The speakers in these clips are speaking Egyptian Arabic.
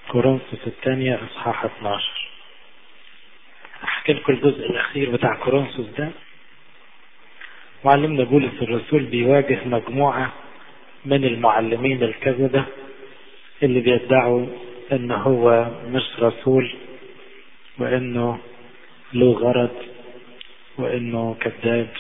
كورنثوس الثانية إصحاح 12 أحكي لكم الجزء الأخير بتاع كورنثوس ده معلمنا بولس الرسول بيواجه مجموعة من المعلمين الكذبة اللي بيدعوا ان هو مش رسول وانه له غرض وانه كذاب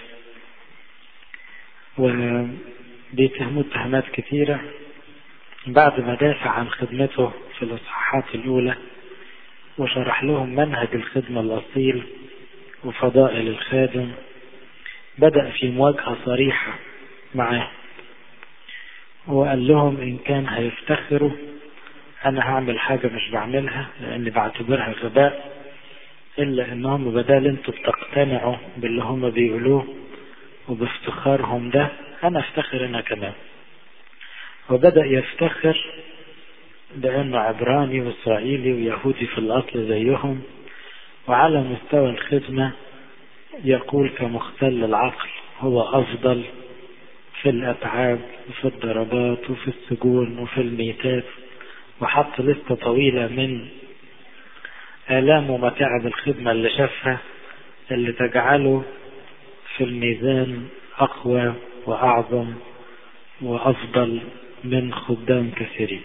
وبيتهموه اتهامات كثيرة بعد ما دافع عن خدمته في الاصحاحات الاولى وشرح لهم منهج الخدمة الاصيل وفضائل الخادم بدأ في مواجهة صريحة معاه وقال لهم إن كان هيفتخروا أنا هعمل حاجة مش بعملها لأني بعتبرها غباء إلا إنهم بدال أنتوا بتقتنعوا باللي هم بيقولوه وبافتخارهم ده أنا أفتخر أنا كمان وبدأ يفتخر بأنه عبراني وإسرائيلي ويهودي في الأصل زيهم وعلى مستوى الخدمة يقول كمختل العقل هو أفضل في الأتعاب وفي الضربات وفي السجون وفي الميتات وحط لستة طويلة من آلام ومتاعب الخدمة اللي شافها اللي تجعله في الميزان أقوى وأعظم وأفضل من خدام كثيرين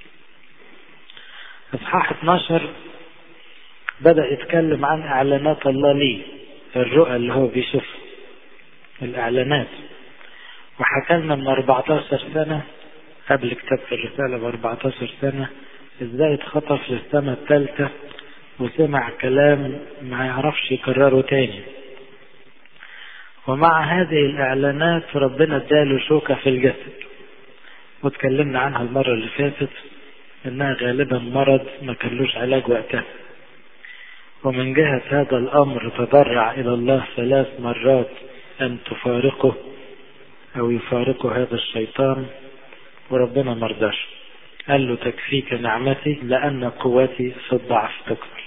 إصحاح 12 بدأ يتكلم عن إعلانات الله ليه الرؤى اللي هو بيشوفها الإعلانات وحكى لنا من 14 سنة قبل كتابة الرسالة ب 14 سنة ازاي اتخطف للسماء الثالثة وسمع كلام ما يعرفش يكرره تاني ومع هذه الإعلانات ربنا اداله شوكة في الجسد واتكلمنا عنها المرة اللي فاتت انها غالبا مرض ما كانلوش علاج وقتها ومن جهة هذا الأمر تضرع إلى الله ثلاث مرات أن تفارقه أو يفارقه هذا الشيطان وربنا مرضاش قال له تكفيك نعمتي لأن قوتي في الضعف تكثر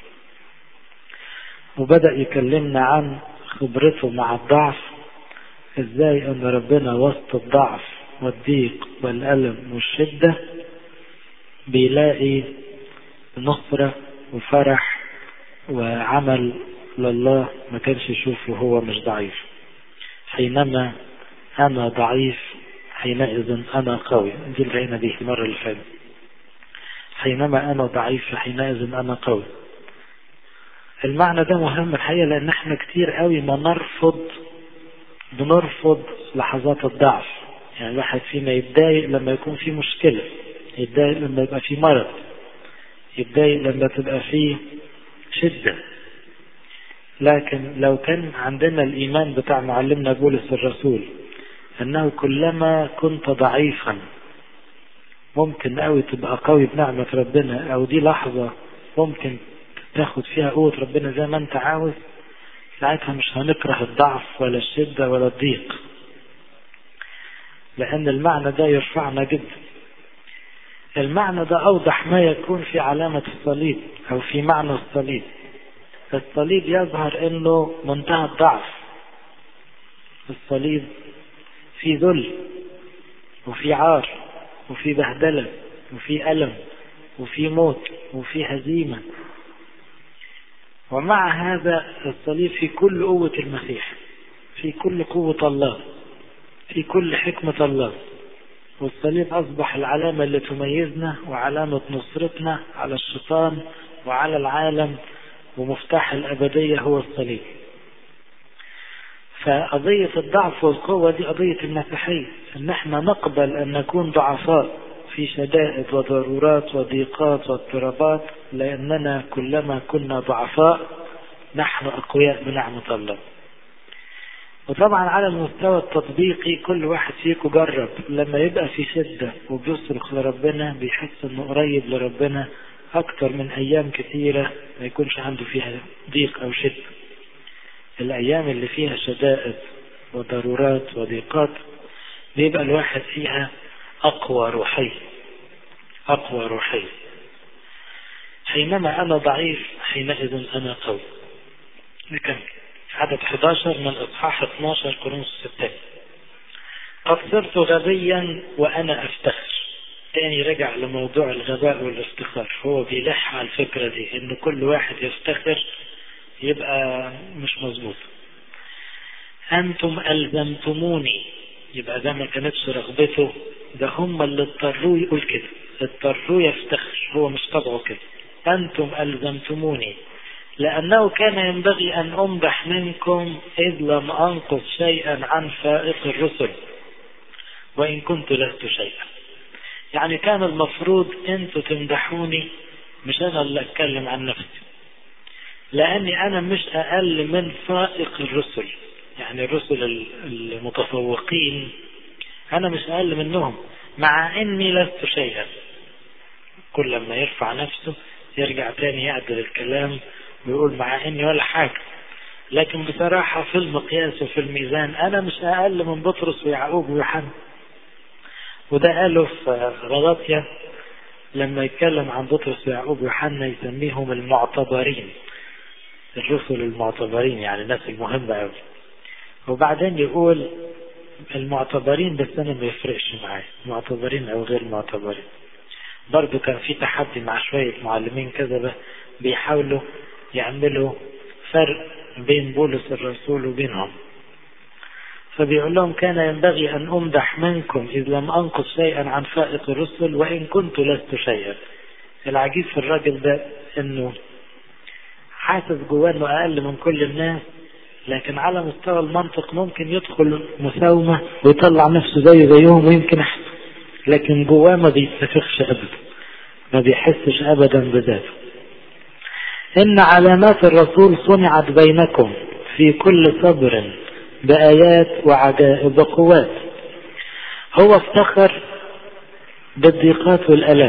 وبدأ يكلمنا عن خبرته مع الضعف ازاي ان ربنا وسط الضعف والضيق والألم والشدة بيلاقي نصرة وفرح وعمل لله ما كانش يشوفه هو مش ضعيف حينما أنا ضعيف حينئذ أنا قوي دي العينة دي المرة اللي فاتت حينما أنا ضعيف حينئذ أنا قوي المعنى ده مهم الحقيقة لأن احنا كتير قوي ما نرفض بنرفض لحظات الضعف يعني الواحد فينا يتضايق لما يكون في مشكلة يتضايق لما يبقى في مرض يتضايق لما تبقى فيه شدة لكن لو كان عندنا الإيمان بتاع معلمنا بولس الرسول أنه كلما كنت ضعيفا ممكن قوي تبقى قوي بنعمة ربنا أو دي لحظة ممكن تاخد فيها قوة ربنا زي ما أنت عاوز ساعتها مش هنكره الضعف ولا الشدة ولا الضيق لأن المعنى ده يرفعنا جدا المعنى ده أوضح ما يكون في علامة الصليب أو في معنى الصليب الصليب يظهر أنه منتهى الضعف الصليب في ذل وفي عار وفي بهدلة وفي ألم وفي موت وفي هزيمة ومع هذا الصليب في كل قوة المسيح في كل قوة الله في كل حكمة الله والصليب أصبح العلامة اللي تميزنا وعلامة نصرتنا على الشيطان وعلى العالم ومفتاح الأبدية هو الصليب فقضية الضعف والقوة دي قضية المسيحية ان احنا نقبل ان نكون ضعفاء في شدائد وضرورات وضيقات واضطرابات لاننا كلما كنا ضعفاء نحن اقوياء بنعمة الله وطبعا على المستوى التطبيقي كل واحد فيكم جرب لما يبقى في شدة وبيصرخ لربنا بيحس انه قريب لربنا اكتر من ايام كثيرة ما يكونش عنده فيها ضيق او شدة الأيام اللي فيها شدائد وضرورات وضيقات بيبقى الواحد فيها أقوى روحي أقوى روحي حينما أنا ضعيف حينئذ أنا قوي نكمل عدد 11 من إصحاح 12 كورنثوس الثاني قد صرت غبيا وأنا أفتخر تاني رجع لموضوع الغباء والافتخار هو بيلح على الفكرة دي ان كل واحد يفتخر يبقى مش مظبوط انتم الزمتموني يبقى ده ما كانتش رغبته ده هم اللي اضطروه يقول كده اضطروه يفتخر هو مش طبعه كده انتم الزمتموني لانه كان ينبغي ان امدح منكم اذ لم انقص شيئا عن فائق الرسل وان كنت لست شيئا يعني كان المفروض انتوا تمدحوني مش انا اللي اتكلم عن نفسي لاني انا مش اقل من فائق الرسل يعني الرسل المتفوقين انا مش اقل منهم مع اني لست شيئا كل ما يرفع نفسه يرجع تاني يعدل الكلام ويقول مع اني ولا حاجة لكن بصراحة في المقياس وفي الميزان انا مش اقل من بطرس ويعقوب ويوحنا وده قاله في غلاطيا لما يتكلم عن بطرس ويعقوب ويوحنا يسميهم المعتبرين الرسل المعتبرين يعني الناس المهمة قوي وبعدين يقول المعتبرين بس انا ما يفرقش معايا معتبرين او غير معتبرين برضو كان في تحدي مع شوية معلمين كذا بيحاولوا يعملوا فرق بين بولس الرسول وبينهم فبيقول لهم كان ينبغي أن أمدح منكم إذ لم أنقص شيئا عن فائق الرسل وإن كنت لست شيئا العجيب في الراجل ده أنه حاسس جواه أنه أقل من كل الناس لكن على مستوى المنطق ممكن يدخل مساومة ويطلع نفسه زيه زيهم ويمكن أحسن لكن جواه ما بيتفقش أبدا ما بيحسش أبدا بذاته إن علامات الرسول صنعت بينكم في كل صبر بآيات وعجائب وقوات هو افتخر بالضيقات والألام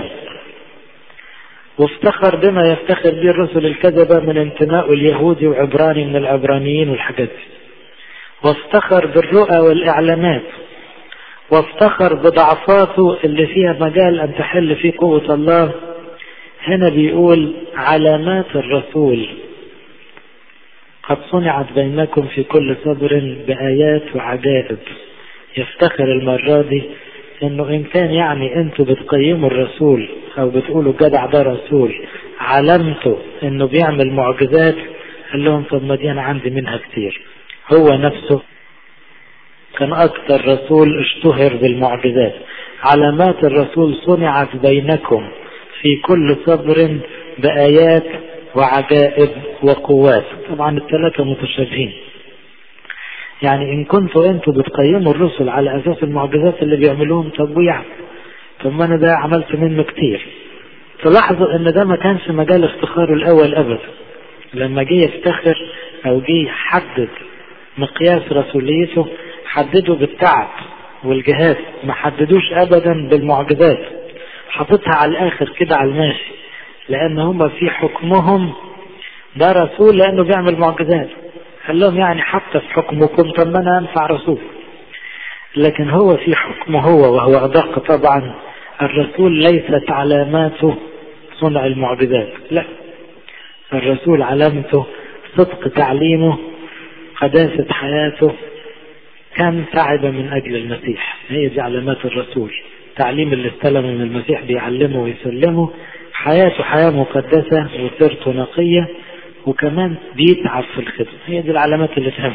وافتخر بما يفتخر به الرسل الكذبة من انتماء اليهودي وعبراني من العبرانيين والحاجات دي وافتخر بالرؤى والإعلانات وافتخر بضعفاته اللي فيها مجال أن تحل فيه قوة الله هنا بيقول علامات الرسول قد صنعت بينكم في كل صبر بآيات وعجائب يفتخر المرة دي انه ان كان يعني انتوا بتقيموا الرسول او بتقولوا الجدع ده رسول علمته انه بيعمل معجزات قال لهم طب ما دي انا عندي منها كتير هو نفسه كان اكثر رسول اشتهر بالمعجزات علامات الرسول صنعت بينكم في كل صبر بآيات وعجائب وقوات طبعا الثلاثة متشابهين يعني ان كنتوا انتوا بتقيموا الرسل على اساس المعجزات اللي بيعملوهم طب ويعني طب ما انا ده عملت منه كتير تلاحظوا ان ده ما كانش مجال افتخاره الاول ابدا لما جه يفتخر او جه يحدد مقياس رسوليته حدده بالتعب والجهاد ما حددوش ابدا بالمعجزات حاططها على الاخر كده على الماشي لان هم في حكمهم ده رسول لانه بيعمل معجزات قال لهم يعني حتى في حكمكم طب ما انا انفع رسول لكن هو في حكمه هو وهو ادق طبعا الرسول ليست علاماته صنع المعجزات لا الرسول علامته صدق تعليمه قداسة حياته كان تعب من أجل المسيح هي دي علامات الرسول تعليم اللي استلمه من المسيح بيعلمه ويسلمه حياته حياة مقدسة وسيرته نقية وكمان بيتعب في الخدمة هي دي العلامات اللي تهم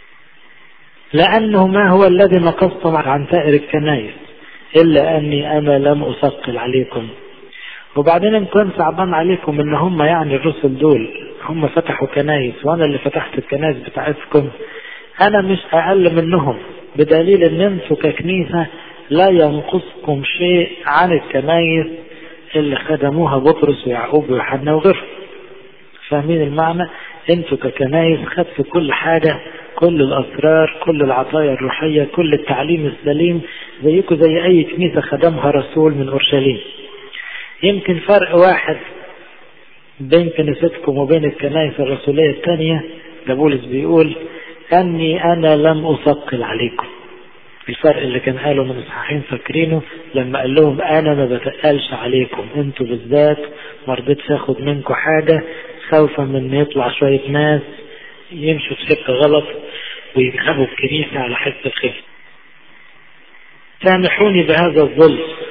لأنه ما هو الذي نقصتم عن سائر الكنائس إلا أني أنا لم أثقل عليكم وبعدين إن كان صعبان عليكم إن هم يعني الرسل دول هم فتحوا كنايس وأنا اللي فتحت الكنايس بتاعتكم أنا مش أقل منهم بدليل إن أنتوا ككنيسة لا ينقصكم شيء عن الكنايس اللي خدموها بطرس ويعقوب ويوحنا وغيرهم فاهمين المعنى انتوا ككنايس خدتوا كل حاجة كل الاسرار كل العطايا الروحية كل التعليم السليم زيكم زي اي كنيسة خدمها رسول من اورشليم يمكن فرق واحد بين كنيستكم وبين الكنائس الرسولية الثانية ده بولس بيقول اني انا لم اثقل عليكم الفرق اللي كان قاله من اصحاحين فاكرينه لما قال لهم انا ما بتقلش عليكم انتوا بالذات ما رضيتش اخد منكم حاجه خوفا من ان يطلع شويه ناس يمشوا في سكه غلط ويذهبوا الكنيسه على حس الخير سامحوني بهذا الظلم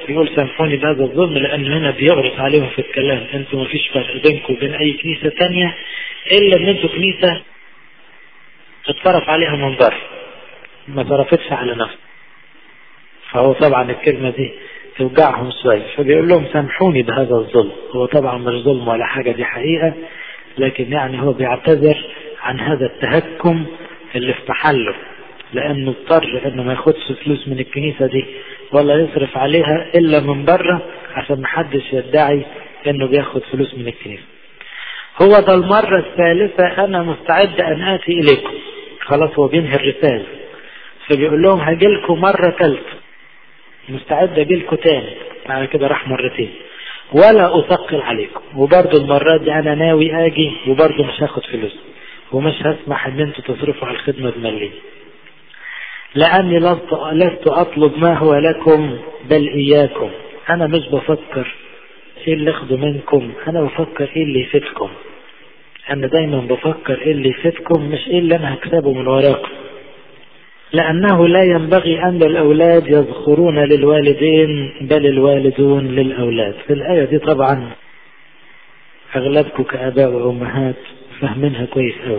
يقول سامحوني بهذا الظلم لأن هنا بيغرس عليهم في الكلام انتوا مفيش فرق بينكم وبين أي كنيسة تانية إلا إن انتوا كنيسة اتصرف عليها من بره ما صرفتش على نفسه فهو طبعا الكلمة دي توجعهم شوية فبيقول لهم سامحوني بهذا الظلم هو طبعا مش ظلم ولا حاجة دي حقيقة لكن يعني هو بيعتذر عن هذا التهكم اللي في محله لانه اضطر انه ما ياخدش فلوس من الكنيسة دي ولا يصرف عليها الا من بره عشان محدش يدعي انه بياخد فلوس من الكنيسة هو ده المرة الثالثة انا مستعد ان اتي اليكم خلاص هو بينهي الرسالة فبيقول لهم هاجي لكم مرة ثالثة مستعد اجي لكم تاني معنى كده راح مرتين ولا اثقل عليكم وبرضه المرة دي انا ناوي اجي وبرضه مش هاخد فلوس ومش هسمح ان انتوا تصرفوا على الخدمة بمليم لاني لست اطلب ما هو لكم بل اياكم انا مش بفكر ايه اللي اخده منكم انا بفكر ايه اللي يفيدكم انا دايما بفكر ايه اللي يفيدكم مش ايه اللي انا هكسبه من وراكم لأنه لا ينبغي أن الأولاد يذخرون للوالدين بل الوالدون للأولاد في الآية دي طبعا أغلبكم كآباء وأمهات فاهمينها كويس أوي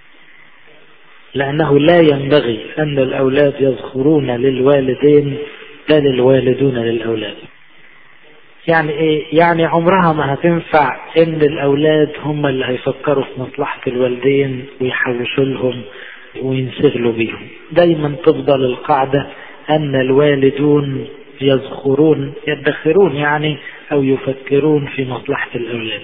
لأنه لا ينبغي أن الأولاد يذخرون للوالدين بل الوالدون للأولاد يعني إيه؟ يعني عمرها ما هتنفع إن الأولاد هم اللي هيفكروا في مصلحة الوالدين ويحوشوا لهم وينشغلوا بيهم دايما تفضل القاعدة أن الوالدون يذخرون يدخرون يعني أو يفكرون في مصلحة الأولاد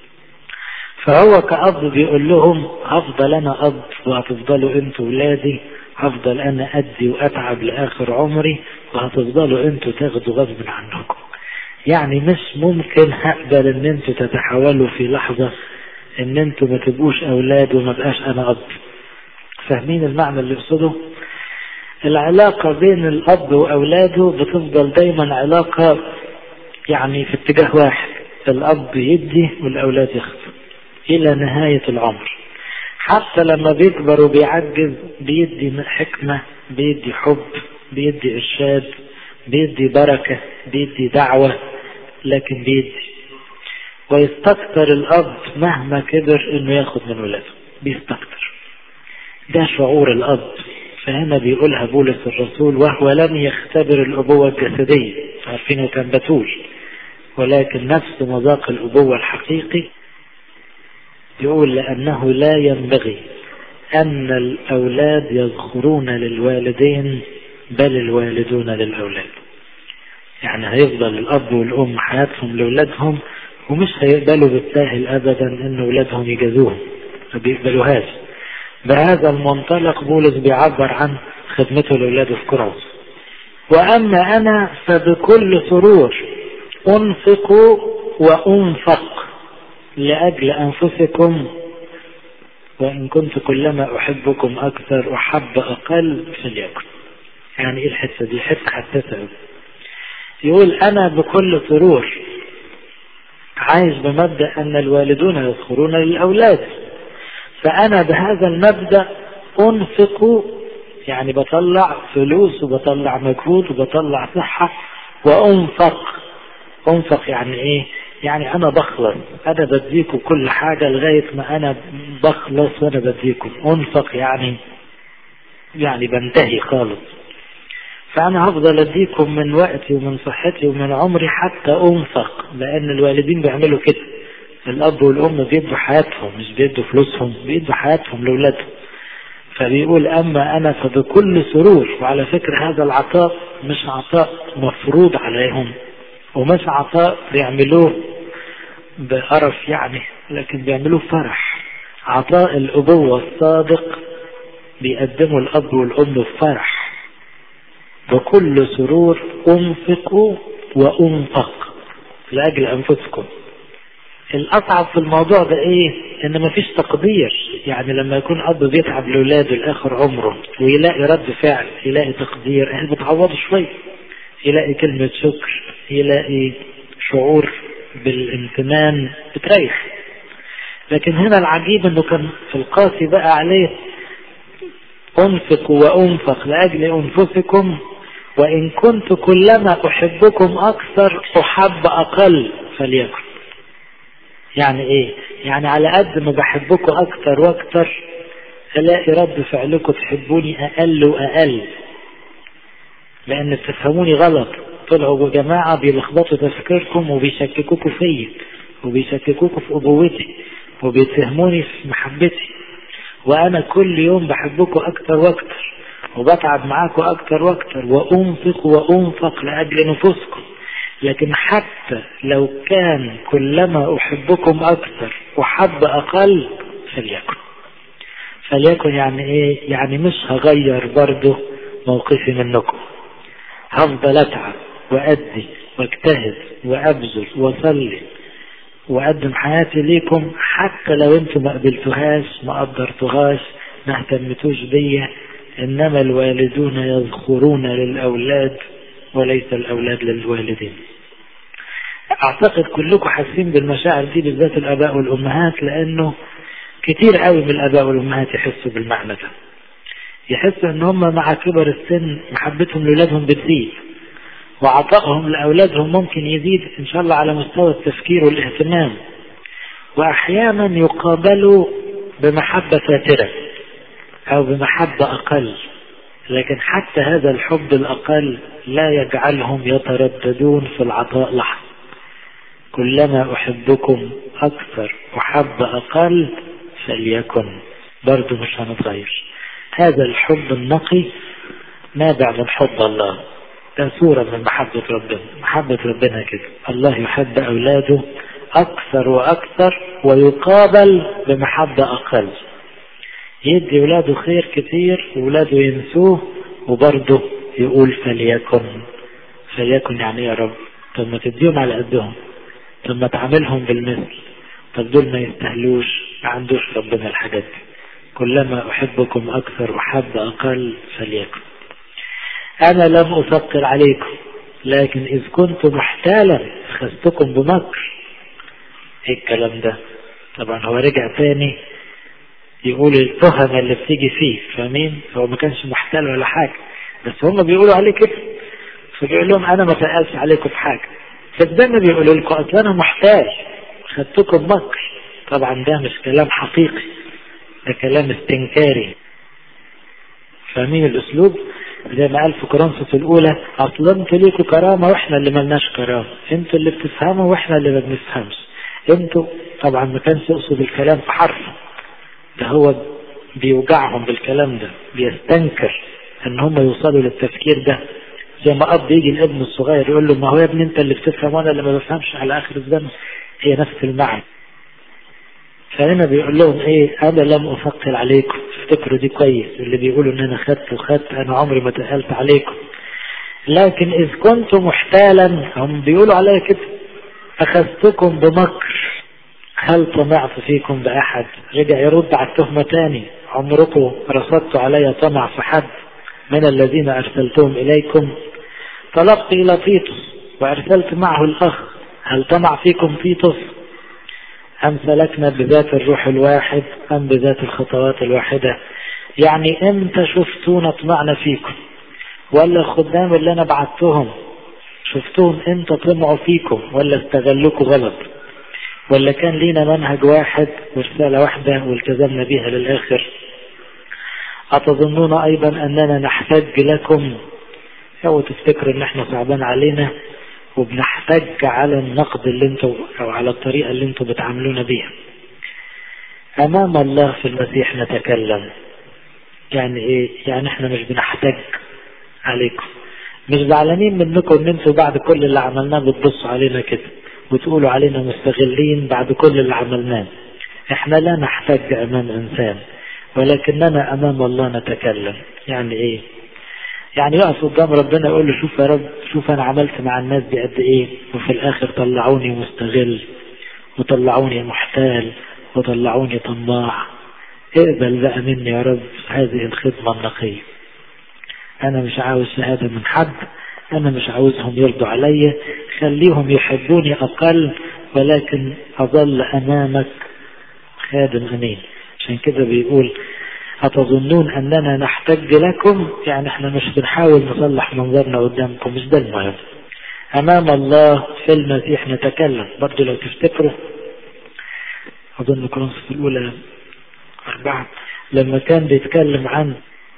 فهو كأب بيقول لهم هفضل أنا أب وهتفضلوا أنتوا ولادي هفضل أنا أدي وأتعب لآخر عمري وهتفضلوا أنتوا تاخدوا غصب عنكم يعني مش ممكن هقبل ان انتوا تتحولوا في لحظة ان انتوا ما تبقوش اولاد وما بقاش انا اب فاهمين المعنى اللي يقصده العلاقة بين الأب وأولاده بتفضل دايما علاقة يعني في اتجاه واحد الأب يدي والأولاد ياخدوا إلى نهاية العمر حتى لما بيكبر وبيعجز بيدي حكمة بيدي حب بيدي إرشاد بيدي بركة بيدي دعوة لكن بيدي ويستكتر الأب مهما كبر إنه ياخد من ولاده بيستكتر ده شعور الأب فهنا بيقولها بولس الرسول وهو لم يختبر الأبوة الجسدية عارفين كان بتول ولكن نفس مذاق الأبوة الحقيقي يقول لأنه لا ينبغي أن الأولاد يذخرون للوالدين بل الوالدون للأولاد يعني هيفضل الأب والأم حياتهم لأولادهم ومش هيقبلوا بالساهل أبدا أن أولادهم يجازوهم ما بيقبلوهاش بهذا المنطلق بولس بيعبر عن خدمته لأولاده في كورنثوس وأما أنا فبكل سرور أنفق وأنفق لأجل أنفسكم وإن كنت كلما أحبكم أكثر أحب أقل فليكن يعني إيه الحتة دي حتة حساسة يقول أنا بكل سرور عايش بمبدأ أن الوالدون يذخرون للأولاد فأنا بهذا المبدأ أنفق يعني بطلع فلوس وبطلع مجهود وبطلع صحة وأنفق أنفق يعني إيه؟ يعني أنا بخلص أنا بديكم كل حاجة لغاية ما أنا بخلص وأنا بديكم أنفق يعني يعني بنتهي خالص فأنا هفضل أديكم من وقتي ومن صحتي ومن عمري حتى أنفق لأن الوالدين بيعملوا كده الأب والأم بيدوا حياتهم مش بيدوا فلوسهم بيدوا حياتهم لأولادهم فبيقول أما أنا فبكل سرور وعلى فكرة هذا العطاء مش عطاء مفروض عليهم ومش عطاء بيعملوه بقرف يعني لكن بيعملوه فرح عطاء الأبوة الصادق بيقدموا الأب والأم بفرح بكل سرور أنفقوا وأنفق لأجل أنفسكم الأصعب في الموضوع ده إيه؟ إن مفيش تقدير يعني لما يكون أب بيتعب لأولاده لآخر عمره ويلاقي رد فعل يلاقي تقدير إحنا بتعوضه شوية يلاقي كلمة شكر يلاقي شعور بالامتنان بتريح لكن هنا العجيب انه كان في القاسي بقى عليه انفق وانفق لاجل انفسكم وإن كنت كلما أحبكم أكثر أحب أقل فليكن يعني إيه يعني على قد ما بحبكم أكثر وأكثر ألاقي رد فعلكم تحبوني أقل وأقل لأن بتفهموني غلط طلعوا جماعة بيلخبطوا تفكيركم وبيشككوكوا فيا وبيشككوكوا في أبوتي وبيتهموني في محبتي وأنا كل يوم بحبكم أكتر وأكتر وبتعب معاكم أكتر وأكتر وأنفق وأنفق لأجل نفوسكم لكن حتى لو كان كلما أحبكم أكثر أحب أقل فليكن فليكن يعني إيه يعني مش هغير برضه موقفي منكم هفضل أتعب وأدي واجتهد وأبذل وأصلي وأقدم حياتي ليكم حتى لو أنتم ما قبلتوهاش ما قدرتوهاش ما اهتمتوش بيا إنما الوالدون يذخرون للأولاد وليس الأولاد للوالدين أعتقد كلكم حاسين بالمشاعر دي بالذات الآباء والأمهات لأنه كتير قوي من الآباء والأمهات يحسوا بالمعنى ده يحسوا إن هم مع كبر السن محبتهم لأولادهم بتزيد وعطائهم لأولادهم ممكن يزيد إن شاء الله على مستوى التفكير والاهتمام وأحيانا يقابلوا بمحبة ساترة أو بمحبة أقل لكن حتى هذا الحب الأقل لا يجعلهم يترددون في العطاء لحظة كلما أحبكم أكثر أحب أقل فليكن برضو مش هنتغير هذا الحب النقي نابع من حب الله ده صورة من محبة ربنا محبة ربنا كده الله يحب أولاده أكثر وأكثر ويقابل بمحبة أقل يدي ولاده خير كتير وولاده ينسوه وبرضه يقول فليكن فليكن يعني يا رب طب ما تديهم على قدهم طب ما تعاملهم بالمثل طب دول ما يستاهلوش ما عندوش ربنا الحاجات دي كلما أحبكم أكثر أحب أقل فليكن أنا لم أثقل عليكم لكن إذ كنت محتالا أخذتكم بمكر إيه الكلام ده طبعا هو رجع تاني يقول التهمة اللي بتيجي فيه فاهمين هو ما كانش محتال ولا حاجة بس هم بيقولوا عليه كده فبيقول لهم أنا ما تقلش عليكم في حاجة صدقني بيقولوا لكم أصل أنا محتاج خدتكم مكر طبعا ده مش كلام حقيقي ده كلام استنكاري فاهمين الأسلوب زي ما قال في كورنثوس الأولى أصل انتوا ليكوا كرامة وإحنا اللي ملناش كرامة انتوا اللي بتفهموا وإحنا اللي ما بنفهمش انتوا طبعا ما كانش يقصد الكلام في حرفه ده هو بيوجعهم بالكلام ده بيستنكر ان هم يوصلوا للتفكير ده زي ما اب يجي الابن الصغير يقول له ما هو يا ابني انت اللي بتفهم وانا اللي ما بفهمش على اخر الزمن هي نفس المعنى فهنا بيقول لهم ايه انا لم اثقل عليكم افتكروا دي كويس اللي بيقولوا ان انا خدت وخدت انا عمري ما تقلت عليكم لكن اذ كنت محتالا هم بيقولوا عليا كده اخذتكم بمكر هل طمعت فيكم بأحد رجع يرد على التهمة تاني عمركم رصدت علي طمع في حد من الذين أرسلتهم إليكم طلبت إلى تيتوس وأرسلت معه الأخ هل طمع فيكم تيتوس أم سلكنا بذات الروح الواحد أم بذات الخطوات الواحدة يعني امتى شفتونا طمعنا فيكم ولا الخدام اللي أنا بعتهم شفتوهم امتى طمعوا فيكم ولا استغلوكوا غلط ولا كان لينا منهج واحد ورسالة واحدة والتزمنا بها للآخر أتظنون أيضا أننا نحتاج لكم أو تفتكروا أن احنا صعبان علينا وبنحتاج على النقد اللي انتوا أو على الطريقة اللي انتوا بتعاملونا بيها أمام الله في المسيح نتكلم يعني إيه يعني احنا مش بنحتاج عليكم مش زعلانين منكم ان انتوا بعد كل اللي عملناه بتبصوا علينا كده وتقولوا علينا مستغلين بعد كل اللي عملناه احنا لا نحتاج امام انسان ولكننا امام الله نتكلم يعني ايه يعني يقف قدام ربنا يقول له شوف يا رب شوف انا عملت مع الناس دي قد ايه وفي الاخر طلعوني مستغل وطلعوني محتال وطلعوني طماع اقبل بقى مني يا رب هذه الخدمة النقية انا مش عاوز شهادة من حد انا مش عاوزهم يرضوا عليا خليهم يحبوني اقل ولكن اظل امامك خادم امين عشان كده بيقول أتظنون أننا نحتج لكم يعني احنا مش بنحاول نصلح منظرنا قدامكم مش ده المهم أمام الله في المسيح نتكلم برضو لو تفتكروا أظن كورنثوس الأولى أربعة لما كان بيتكلم عن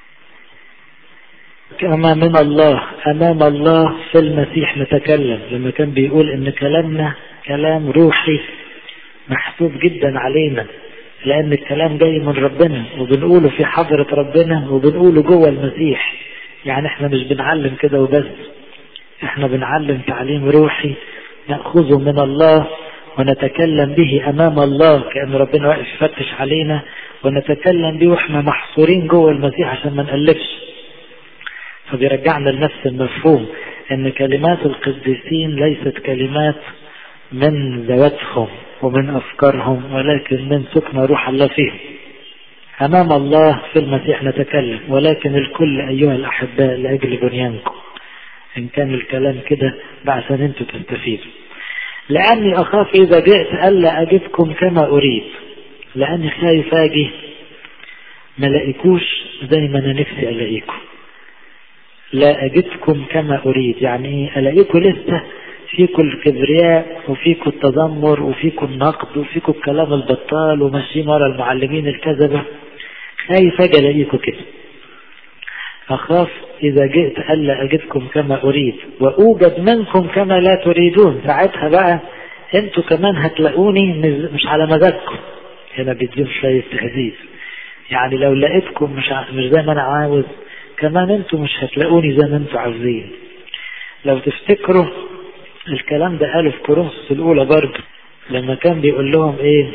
كما من الله أمام الله في المسيح نتكلم لما كان بيقول إن كلامنا كلام روحي محسوب جدا علينا لأن الكلام جاي من ربنا وبنقوله في حضرة ربنا وبنقوله جوه المسيح يعني احنا مش بنعلم كده وبس احنا بنعلم تعليم روحي نأخذه من الله ونتكلم به أمام الله كأن ربنا واقف يفتش علينا ونتكلم به واحنا محصورين جوه المسيح عشان ما نقلبش فبيرجعنا لنفس المفهوم ان كلمات القديسين ليست كلمات من ذواتهم ومن افكارهم ولكن من سكن روح الله فيهم امام الله في المسيح نتكلم ولكن الكل ايها الاحباء لاجل بنيانكم ان كان الكلام كده بعشان انتوا تستفيدوا لاني اخاف اذا جئت الا اجدكم كما اريد لاني خايف اجي ما لاقيكوش زي ما انا نفسي الاقيكم لا أجدكم كما أريد يعني إيه ألاقيكم لسه فيكم الكبرياء وفيكم التذمر وفيكم النقد وفيكم الكلام البطال وماشيين ورا المعلمين الكذبة خايف أجي ألاقيكم كده أخاف إذا جئت ألا أجدكم كما أريد وأوجد منكم كما لا تريدون ساعتها بقى أنتوا كمان هتلاقوني مش على مزاجكم هنا بيديهم شوية تهديد يعني لو لقيتكم مش مش زي ما أنا عاوز كمان انتوا مش هتلاقوني زي ما انتوا عاوزين لو تفتكروا الكلام ده قاله في كورنثوس الاولى برضه لما كان بيقول لهم ايه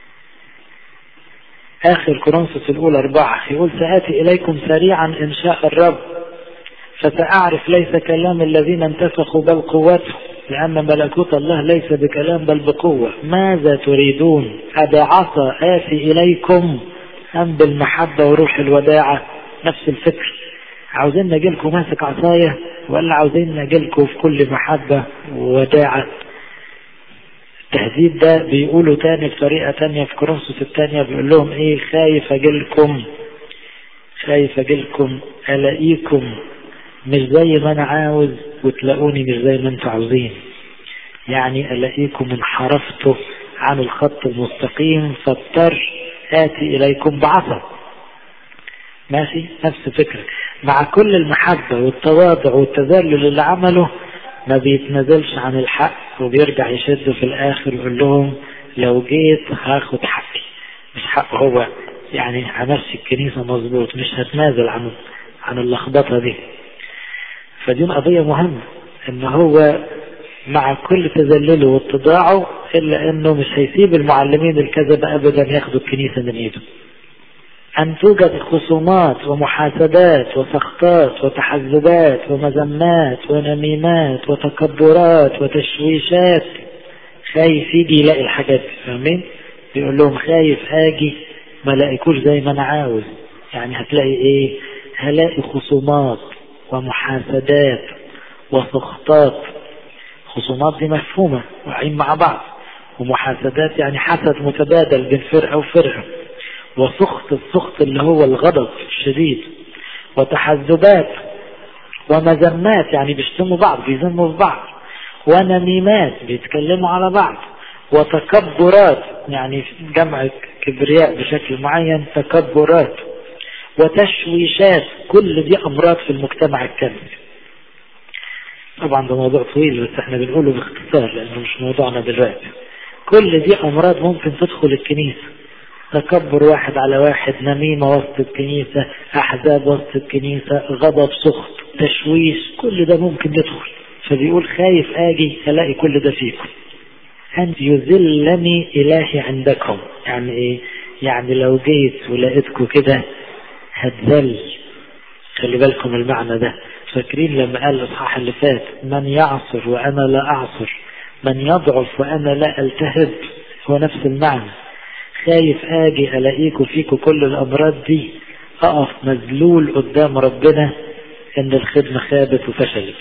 اخر كورنثوس الاولى اربعة يقول سآتي اليكم سريعا ان شاء الرب فسأعرف ليس كلام الذين انتفخوا بل قوتهم لأن ملكوت الله ليس بكلام بل بقوة ماذا تريدون أبعصى آتي إليكم أم بالمحبة وروح الوداعة نفس الفكر عاوزين نجيلكم ماسك عصاية ولا عاوزين نجيلكم في كل محبة ووداعة التهديد ده بيقولوا تاني بطريقة تانية في كورنثوس التانية بيقول لهم ايه خايف اجيلكم خايف اجيلكم الاقيكم مش زي ما انا عاوز وتلاقوني مش زي ما انتوا عاوزين يعني الاقيكم انحرفتوا عن الخط المستقيم فاضطر اتي اليكم بعصا ماشي نفس الفكرة مع كل المحبة والتواضع والتذلل اللي عمله ما بيتنازلش عن الحق وبيرجع يشد في الاخر ويقول لهم لو جيت هاخد حقي مش حق هو يعني همشي الكنيسة مظبوط مش هتنازل عن عن اللخبطة دي فدي قضية مهمة ان هو مع كل تذلله واتضاعه الا انه مش هيسيب المعلمين الكذبة ابدا ياخدوا الكنيسة من ايده أن توجد خصومات ومحاسبات وسخطات وتحزبات ومذمات ونميمات وتكبرات وتشويشات خايف يجي يلاقي الحاجات دي فاهمين؟ بيقول لهم خايف اجي ما لاقيكوش زي ما انا عاوز يعني هتلاقي ايه؟ هلاقي خصومات ومحاسدات وسخطات خصومات دي مفهومة واقعين مع بعض ومحاسدات يعني حسد متبادل بين فرقة وفرقة وسخط السخط اللي هو الغضب الشديد وتحزبات ومذمات يعني بيشتموا بعض بيذموا في بعض ونميمات بيتكلموا على بعض وتكبرات يعني جمع كبرياء بشكل معين تكبرات وتشويشات كل دي امراض في المجتمع الكامل طبعا ده موضوع طويل بس احنا بنقوله باختصار لانه مش موضوعنا دلوقتي كل دي امراض ممكن تدخل الكنيسه تكبر واحد على واحد نميمة وسط الكنيسة أحزاب وسط الكنيسة غضب سخط تشويش كل ده ممكن يدخل فبيقول خايف آجي ألاقي كل ده فيكم أن يذلني إلهي عندكم يعني إيه يعني لو جيت ولقيتكم كده هتذل خلي بالكم المعنى ده فاكرين لما قال الإصحاح اللي فات من يعصر وأنا لا أعصر من يضعف وأنا لا ألتهب هو نفس المعنى خايف اجي الاقيكم فيكم كل الامراض دي اقف مذلول قدام ربنا ان الخدمة خابت وفشلت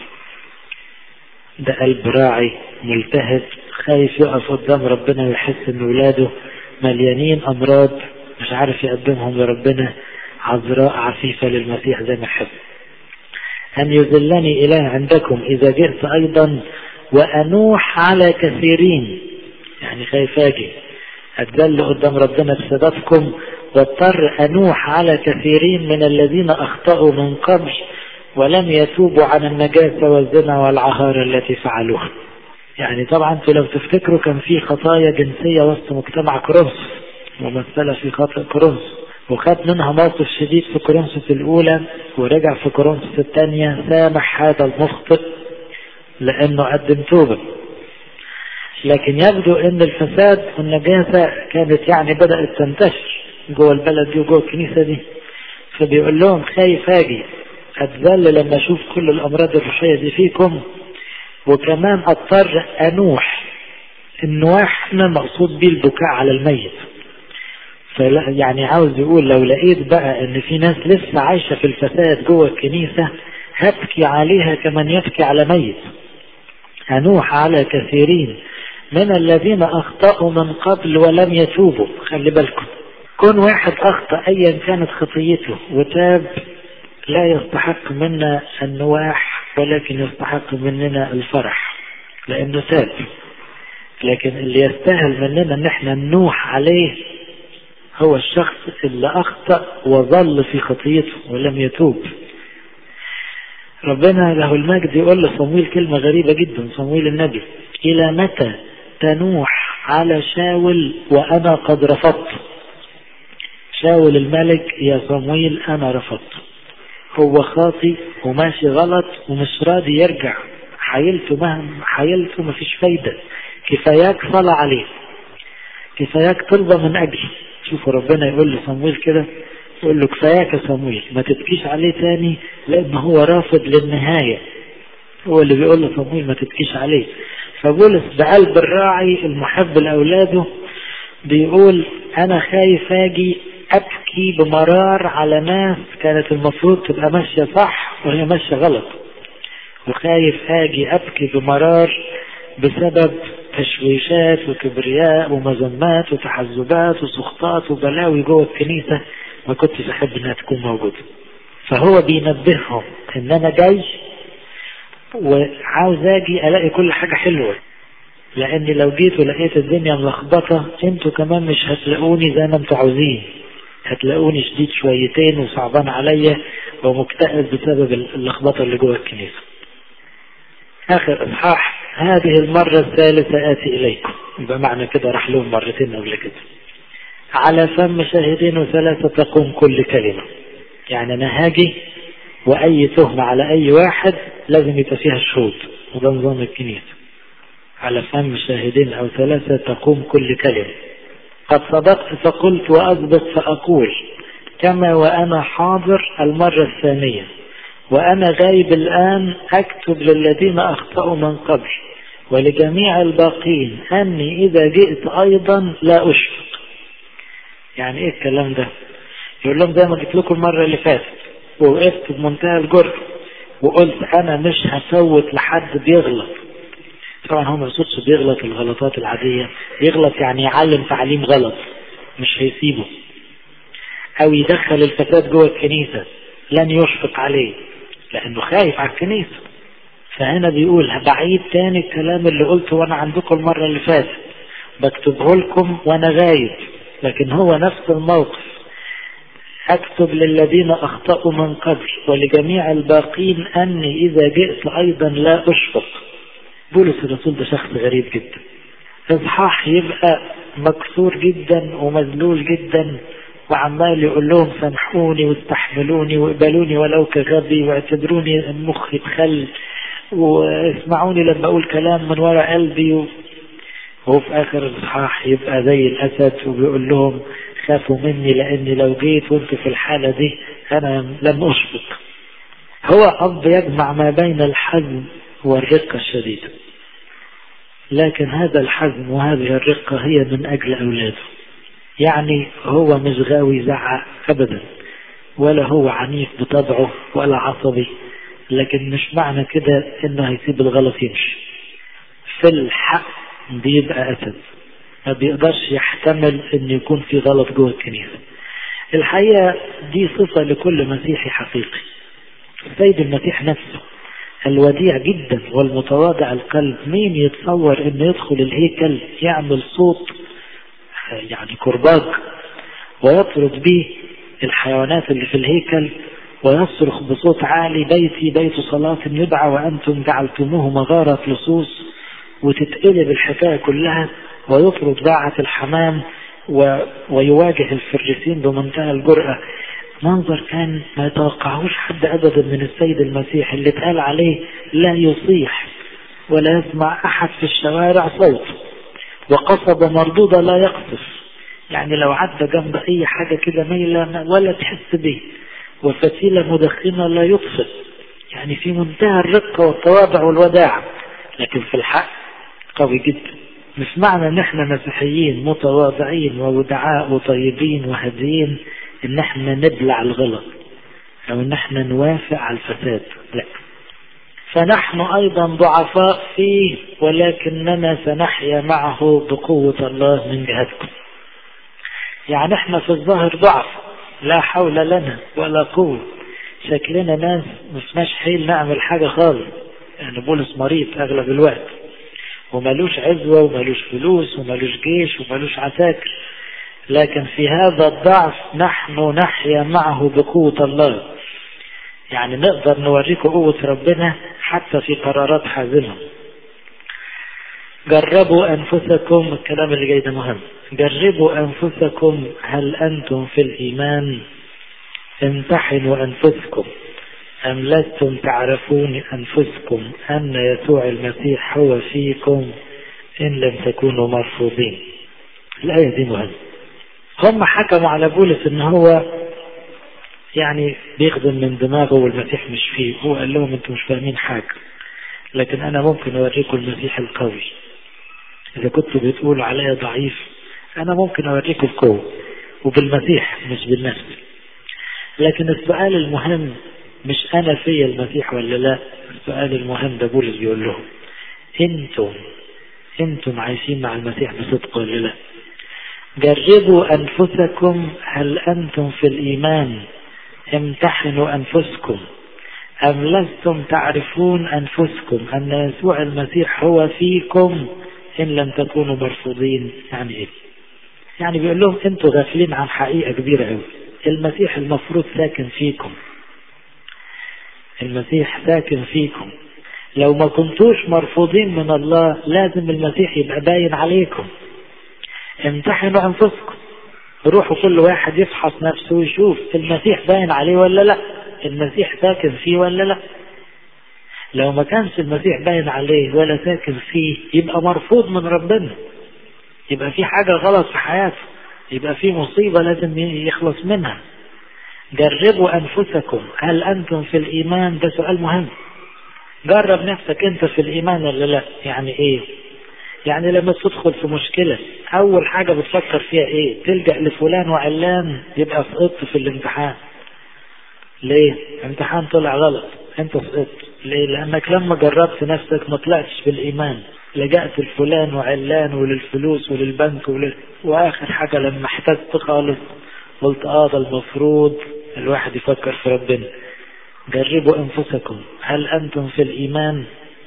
ده قلب راعي ملتهب خايف يقف قدام ربنا ويحس ان ولاده مليانين امراض مش عارف يقدمهم لربنا عذراء عفيفة للمسيح زي ما حب أن يذلني إله عندكم إذا جئت أيضا وأنوح على كثيرين يعني خايف أجي أتذل قدام ربنا بسببكم واضطر أنوح على كثيرين من الذين أخطأوا من قبل ولم يتوبوا عن النجاسة والزنا والعهارة التي فعلوها يعني طبعا انتوا لو تفتكروا كان في خطايا جنسية وسط مجتمع كورنثوس ممثلة في خطأ كورنثوس وخد منها موقف شديد في كورنثوس الأولى ورجع في كورنثوس الثانية سامح هذا المخطئ لأنه قدم توبة لكن يبدو أن الفساد والنجاسة كانت يعني بدأت تنتشر جوه البلد دي وجوه الكنيسة دي فبيقول لهم خايف أجي أتذل لما أشوف كل الأمراض الروحية دي فيكم وكمان اضطر انوح النواح هنا مقصود بيه البكاء على الميت فلا يعني عاوز يقول لو لقيت بقى ان في ناس لسه عايشة في الفساد جوه الكنيسة هبكي عليها كمن يبكي على ميت انوح على كثيرين من الذين اخطأوا من قبل ولم يتوبوا خلي بالكم كون واحد اخطأ ايا كانت خطيته وتاب لا يستحق منا النواح ولكن يستحق مننا الفرح لانه تاب لكن اللي يستاهل مننا ان احنا ننوح عليه هو الشخص اللي اخطأ وظل في خطيته ولم يتوب ربنا له المجد يقول لصمويل كلمة غريبة جدا صمويل النبي الى متى تنوح على شاول وانا قد رفضت شاول الملك يا صمويل انا رفضت هو خاطي وماشي غلط ومش راضي يرجع حيلته مهما حيلته مفيش فايدة كفاياك صلى عليه كفاياك طلبة من أجله شوفوا ربنا يقول لصمويل كده يقول له كفاياك يا صمويل ما تبكيش عليه تاني لأن هو رافض للنهاية هو اللي بيقول لصمويل ما تبكيش عليه فبولس بقلب الراعي المحب لأولاده بيقول أنا خايف أجي أبكي بمرار على ناس كانت المفروض تبقى ماشية صح وهي ماشية غلط وخايف أجي أبكي بمرار بسبب تشويشات وكبرياء ومذمات وتحزبات وسخطات وبلاوي جوه الكنيسة ما كنتش أحب إنها تكون موجودة فهو بينبههم إن أنا جاي وعاوز أجي ألاقي كل حاجة حلوة لأني لو جيت ولقيت الدنيا ملخبطة انتوا كمان مش هتلاقوني زي ما انتوا عاوزين هتلاقوني شديد شويتين وصعبان عليا ومكتئب بسبب اللخبطة اللي جوه الكنيسة آخر إصحاح هذه المرة الثالثة آتي إليكم يبقى معنى كده راح لهم مرتين قبل كده على فم شاهدين وثلاثة تقوم كل كلمة يعني أنا هاجي وأي تهمة على أي واحد لازم يبقى فيها شهود وده نظام الكنيسة على فم شاهدين أو ثلاثة تقوم كل كلمة قد صدقت فقلت وأصدق فأقول كما وأنا حاضر المرة الثانية وأنا غايب الآن أكتب للذين أخطأوا من قبل ولجميع الباقين أني إذا جئت أيضا لا أشفق يعني إيه الكلام ده يقول لهم زي ما قلت لكم المرة اللي فاتت ووقفت بمنتهى الجرأة وقلت أنا مش هفوت لحد بيغلط طبعا هو ما يقصدش بيغلط الغلطات العادية يغلط يعني يعلم تعليم غلط مش هيسيبه او يدخل الفساد جوه الكنيسة لن يشفق عليه لانه خايف على الكنيسة فهنا بيقول بعيد تاني الكلام اللي قلته وانا عندكم المرة اللي فاتت بكتبه لكم وانا غايب لكن هو نفس الموقف اكتب للذين اخطأوا من قبل ولجميع الباقين اني اذا جئت ايضا لا اشفق بولس الرسول ده شخص غريب جدا اصحاح يبقى مكسور جدا ومذلول جدا وعمال يقول لهم سامحوني واستحملوني واقبلوني ولو كغبي واعتبروني المخ يتخل واسمعوني لما اقول كلام من وراء قلبي و... وهو في اخر الاصحاح يبقى زي الاسد وبيقول لهم خافوا مني لاني لو جيت وانت في الحالة دي انا لن اشفق هو اب يجمع ما بين الحزم والرقة الشديدة لكن هذا الحزم وهذه الرقة هي من أجل أولاده يعني هو مش غاوي يزعق أبدا ولا هو عنيف بطبعه ولا عصبي لكن مش معنى كده انه هيسيب الغلط يمشي في الحق بيبقى أسد ما بيقدرش يحتمل ان يكون في غلط جوه الكنيسة الحقيقة دي صفة لكل مسيحي حقيقي السيد المسيح نفسه الوديع جدا والمتواضع القلب مين يتصور انه يدخل الهيكل يعمل صوت يعني كرباج ويطرد به الحيوانات اللي في الهيكل ويصرخ بصوت عالي بيتي بيت صلاة يدعى وأنتم جعلتموه مغارة لصوص وتتقلب الحكاية كلها ويطرد باعة الحمام و... ويواجه الفريسين بمنتهى الجرأة منظر كان ما يتوقعهوش حد أبدا من السيد المسيح اللي اتقال عليه لا يصيح ولا يسمع أحد في الشوارع صوت وقصب مردودة لا يقصف يعني لو عدى جنب أي حاجة كده ميلة ولا تحس به وفتيلة مدخنة لا يطفئ يعني في منتهى الرقة والتواضع والوداع لكن في الحق قوي جدا مش معنى ان احنا مسيحيين متواضعين وودعاء وطيبين وهاديين ان احنا نبلع الغلط او ان احنا نوافق على الفساد لا فنحن ايضا ضعفاء فيه ولكننا سنحيا معه بقوة الله من جهتكم يعني احنا في الظاهر ضعف لا حول لنا ولا قوة شكلنا ناس مفناش حيل نعمل حاجة خالص يعني بولس مريض اغلب الوقت ومالوش عزوة ومالوش فلوس ومالوش جيش ومالوش عساكر لكن في هذا الضعف نحن نحيا معه بقوة الله يعني نقدر نوريكم قوة ربنا حتى في قرارات حازمة جربوا أنفسكم الكلام اللي جاي ده مهم جربوا أنفسكم هل أنتم في الإيمان امتحنوا أنفسكم أم لستم تعرفون أنفسكم أن يسوع المسيح هو فيكم إن لم تكونوا مرفوضين الآية دي مهمة هم حكموا على بولس إن هو يعني بيخدم من دماغه والمسيح مش فيه هو قال لهم انتم مش فاهمين حاجة لكن أنا ممكن أوريكم المسيح القوي إذا كنتوا بتقولوا عليا ضعيف أنا ممكن أوريكم القوة وبالمسيح مش بالنفس لكن السؤال المهم مش أنا في المسيح ولا لا السؤال المهم ده بولس بيقول لهم انتم انتم عايشين مع المسيح بصدق ولا لا جربوا أنفسكم هل أنتم في الإيمان امتحنوا أنفسكم أم لستم تعرفون أنفسكم أن يسوع المسيح هو فيكم إن لم تكونوا مرفوضين يعني إيه يعني بيقول لهم أنتوا غافلين عن حقيقة كبيرة قوي المسيح المفروض ساكن فيكم المسيح ساكن فيكم لو ما كنتوش مرفوضين من الله لازم المسيح يبقى باين عليكم امتحنوا أنفسكم روحوا كل واحد يفحص نفسه ويشوف المسيح باين عليه ولا لا المسيح ساكن فيه ولا لا لو ما كانش المسيح باين عليه ولا ساكن فيه يبقى مرفوض من ربنا يبقى في حاجة غلط في حياته يبقى في مصيبة لازم يخلص منها جربوا أنفسكم هل أنتم في الإيمان ده سؤال مهم جرب نفسك أنت في الإيمان ولا لا يعني إيه يعني لما تدخل في مشكلة أول حاجة بتفكر فيها إيه تلجأ لفلان وعلان يبقى سقطت في الامتحان ليه امتحان طلع غلط انت سقطت ليه لأنك لما جربت نفسك ما طلعتش بالإيمان لجأت لفلان وعلان وللفلوس وللبنك ولل... وآخر حاجة لما احتجت خالص قلت اه ده المفروض الواحد يفكر في ربنا جربوا أنفسكم هل أنتم في الإيمان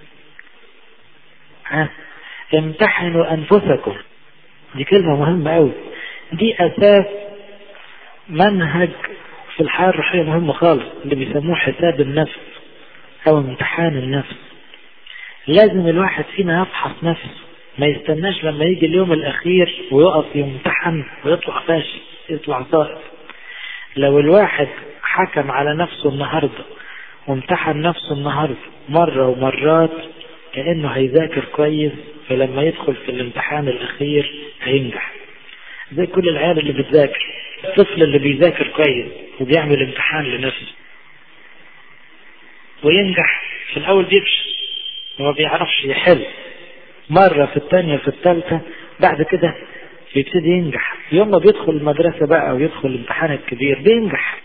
ها امتحنوا أنفسكم دي كلمة مهمة أوي دي أساس منهج في الحياة الروحية مهم خالص اللي بيسموه حساب النفس أو امتحان النفس لازم الواحد فينا يفحص نفسه ما يستناش لما يجي اليوم الأخير ويقف يمتحن ويطلع فاشل يطلع ساقط لو الواحد حكم على نفسه النهاردة وامتحن نفسه النهاردة مرة ومرات كأنه هيذاكر كويس فلما يدخل في الامتحان الأخير هينجح زي كل العيال اللي بتذاكر الطفل اللي بيذاكر كويس وبيعمل امتحان لنفسه وينجح في الأول بيفشل وما بيعرفش يحل مرة في الثانية في الثالثة بعد كده بيبتدي ينجح يوم ما بيدخل المدرسة بقى ويدخل الامتحان الكبير بينجح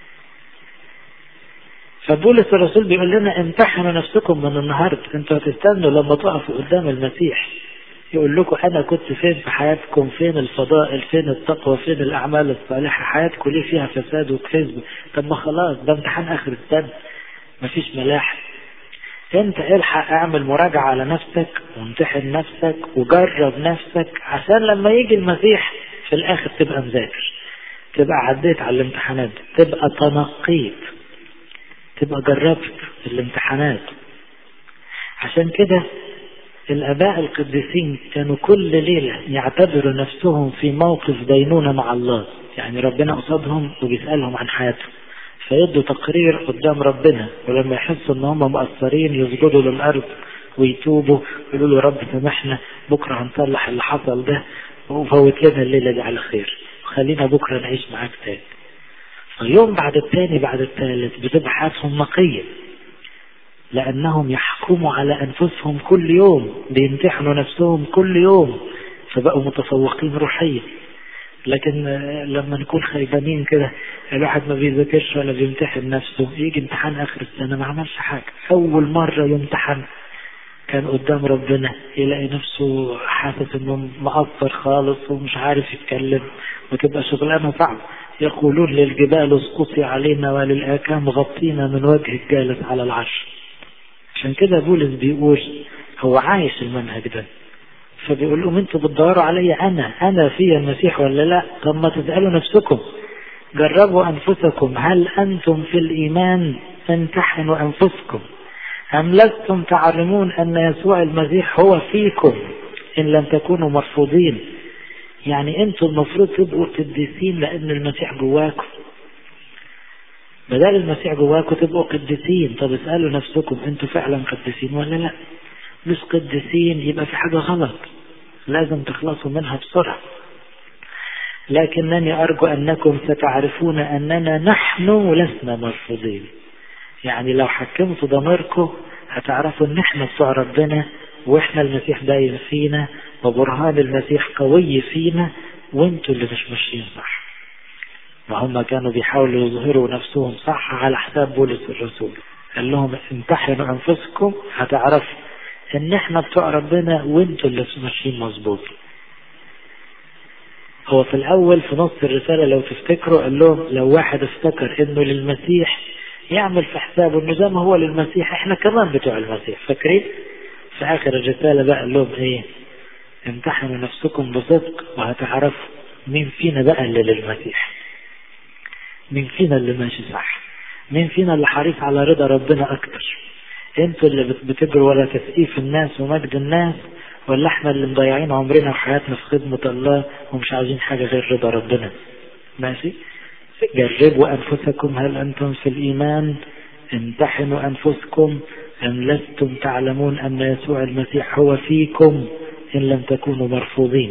فبولس الرسول بيقول لنا امتحنوا نفسكم من النهاردة انتوا هتستنوا لما تقفوا قدام المسيح يقول لكم انا كنت فين في حياتكم فين الفضائل فين التقوى فين الاعمال الصالحه حياتكم ليه فيها فساد وكذب طب ما خلاص ده امتحان اخر السنه مفيش ملاحق انت الحق اعمل مراجعة على نفسك وامتحن نفسك وجرب نفسك عشان لما يجي المسيح في الاخر تبقى مذاكر تبقى عديت على الامتحانات تبقى تنقيت تبقى جربت الامتحانات عشان كده الاباء القديسين كانوا كل ليلة يعتبروا نفسهم في موقف دينونة مع الله يعني ربنا قصادهم وبيسألهم عن حياتهم فيدوا تقرير قدام ربنا ولما يحسوا ان هم مقصرين يسجدوا للارض ويتوبوا يقولوا له رب سامحنا بكره هنصلح اللي حصل ده وفوت لنا الليله دي على خير وخلينا بكره نعيش معاك تاني فيوم بعد التاني بعد التالت بتبقى حياتهم نقيه لانهم يحكموا على انفسهم كل يوم بيمتحنوا نفسهم كل يوم فبقوا متفوقين روحيا لكن لما نكون خيبانين كده الواحد ما بيذاكرش ولا بيمتحن نفسه يجي امتحان اخر السنه ما عملش حاجه اول مره يمتحن كان قدام ربنا يلاقي نفسه حاسس انه مقصر خالص ومش عارف يتكلم وتبقى شغلانه صعبه يقولون للجبال اسقطي علينا وللاكام غطينا من وجه الجالس على العرش عشان كده بولس بيقول هو عايش المنهج ده فبيقول لهم انتوا بتدوروا عليا انا انا في المسيح ولا لا طب ما تسالوا نفسكم جربوا انفسكم هل انتم في الايمان امتحنوا انفسكم ام لستم تعلمون ان يسوع المسيح هو فيكم ان لم تكونوا مرفوضين يعني انتوا المفروض تبقوا قديسين لان المسيح جواكم بدل المسيح جواكم تبقوا قديسين طب اسالوا نفسكم انتوا فعلا قديسين ولا لا مش قديسين يبقى في حاجة غلط لازم تخلصوا منها بسرعة لكنني أرجو أنكم ستعرفون أننا نحن لسنا مرفوضين يعني لو حكمتوا ضميركم هتعرفوا ان احنا بتوع ربنا واحنا المسيح باين فينا وبرهان المسيح قوي فينا وانتوا اللي مش ماشيين صح وهم كانوا بيحاولوا يظهروا نفسهم صح على حساب بولس الرسول قال لهم امتحنوا انفسكم هتعرفوا ان احنا بتوع ربنا وانتوا اللي ماشيين مظبوط هو في الاول في نص الرساله لو تفتكروا قال لهم لو واحد افتكر انه للمسيح يعمل في حسابه انه زي ما هو للمسيح احنا كمان بتوع المسيح فاكرين في اخر الرساله بقى قال لهم ايه امتحنوا نفسكم بصدق وهتعرفوا مين فينا بقى اللي للمسيح مين فينا اللي ماشي صح مين فينا اللي حريص على رضا ربنا اكتر انتوا اللي بتجروا ورا تسقيف الناس ومجد الناس ولا احنا اللي مضيعين عمرنا وحياتنا في خدمة الله ومش عايزين حاجة غير رضا ربنا ماشي جربوا أنفسكم هل أنتم في الإيمان امتحنوا أنفسكم أم لستم تعلمون أن يسوع المسيح هو فيكم إن لم تكونوا مرفوضين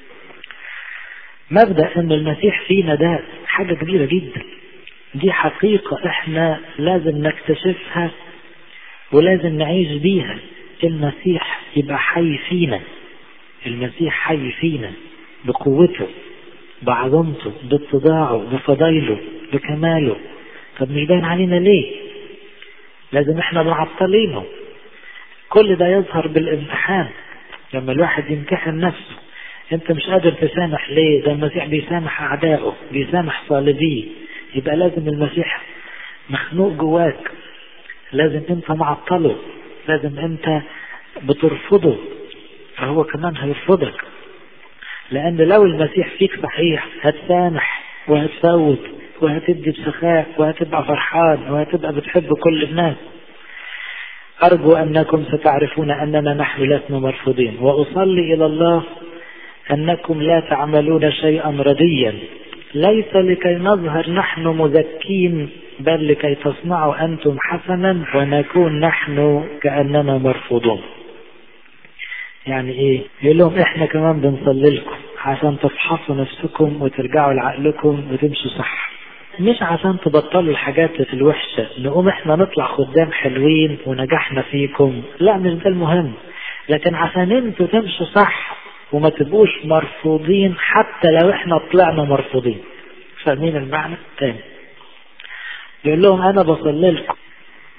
مبدأ أن المسيح فينا ده حاجة كبيرة جدا دي حقيقة احنا لازم نكتشفها ولازم نعيش بيها المسيح يبقى حي فينا المسيح حي فينا بقوته بعظمته باتضاعه بفضايله بكماله طب مش باين علينا ليه لازم احنا معطلينه كل ده يظهر بالامتحان لما الواحد يمتحن نفسه انت مش قادر تسامح ليه ده المسيح بيسامح اعدائه بيسامح صالبيه يبقى لازم المسيح مخنوق جواك لازم انت معطله لازم انت بترفضه فهو كمان هيرفضك لان لو المسيح فيك صحيح هتسامح وهتفوت وهتدي بسخاء وهتبقى فرحان وهتبقى بتحب كل الناس أرجو أنكم ستعرفون أننا نحن لسنا مرفوضين وأصلي إلى الله أنكم لا تعملون شيئا رديا ليس لكي نظهر نحن مزكين بل لكي تصنعوا أنتم حسنا ونكون نحن كأننا مرفوضون يعني ايه يقول لهم احنا كمان بنصلي لكم عشان تفحصوا نفسكم وترجعوا لعقلكم وتمشوا صح مش عشان تبطلوا الحاجات الوحشة نقوم احنا نطلع خدام حلوين ونجحنا فيكم لا مش ده المهم لكن عشان انتوا تمشوا صح وما تبقوش مرفوضين حتى لو احنا طلعنا مرفوضين فاهمين المعنى تاني يقول لهم انا بصلي لكم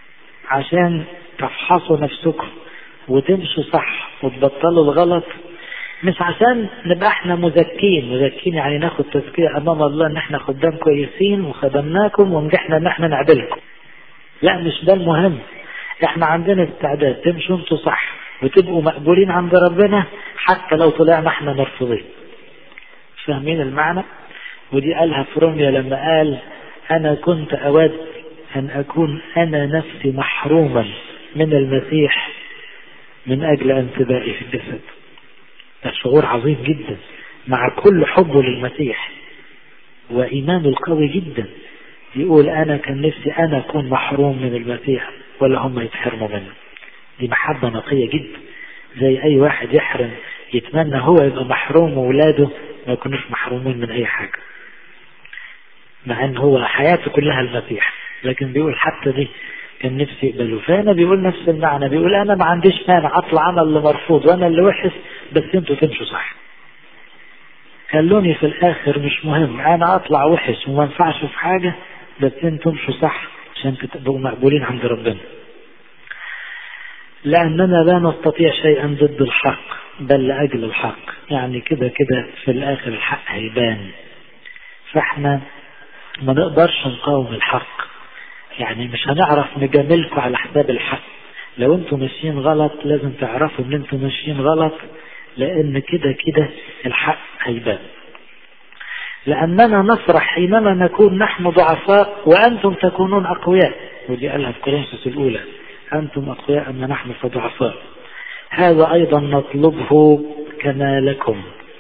عشان تفحصوا نفسكم وتمشوا صح وتبطلوا الغلط مش عشان نبقى احنا مزكين مزكين يعني ناخد تزكية امام الله ان احنا خدام كويسين وخدمناكم ونجحنا ان احنا نعدلكم لا مش ده المهم احنا عندنا استعداد تمشوا انتوا صح وتبقوا مقبولين عند ربنا حتى لو طلعنا احنا مرفوضين فاهمين المعنى ودي قالها في روميا لما قال انا كنت اود ان اكون انا نفسي محروما من المسيح من اجل انتبائي في الجسد ده شعور عظيم جدا مع كل حبه للمسيح وإيمانه القوي جدا يقول أنا كان نفسي أنا أكون محروم من المسيح ولا هم يتحرموا منه دي محبة نقية جدا زي أي واحد يحرم يتمنى هو يبقى محروم وولاده ما يكونوش محرومين من أي حاجة مع أن هو حياته كلها المسيح لكن بيقول حتى دي كان نفسي يقبلوا فانا بيقول نفس المعنى بيقول انا ما عنديش مانع اطلع انا اللي مرفوض وانا اللي وحش بس انتوا تمشوا صح خلوني في الاخر مش مهم انا اطلع وحش وما انفعش في حاجه بس انتوا امشوا صح عشان تبقوا مقبولين عند ربنا لاننا لا نستطيع شيئا ضد الحق بل لاجل الحق يعني كده كده في الاخر الحق هيبان فاحنا ما نقدرش نقاوم الحق يعني مش هنعرف نجاملكم على حساب الحق لو انتم ماشيين غلط لازم تعرفوا ان انتم ماشيين غلط لان كده كده الحق هيبان لاننا نفرح حينما نكون نحن ضعفاء وانتم تكونون اقوياء ودي قالها في كورنثوس الاولى انتم اقوياء اما نحن فضعفاء هذا ايضا نطلبه كما لكم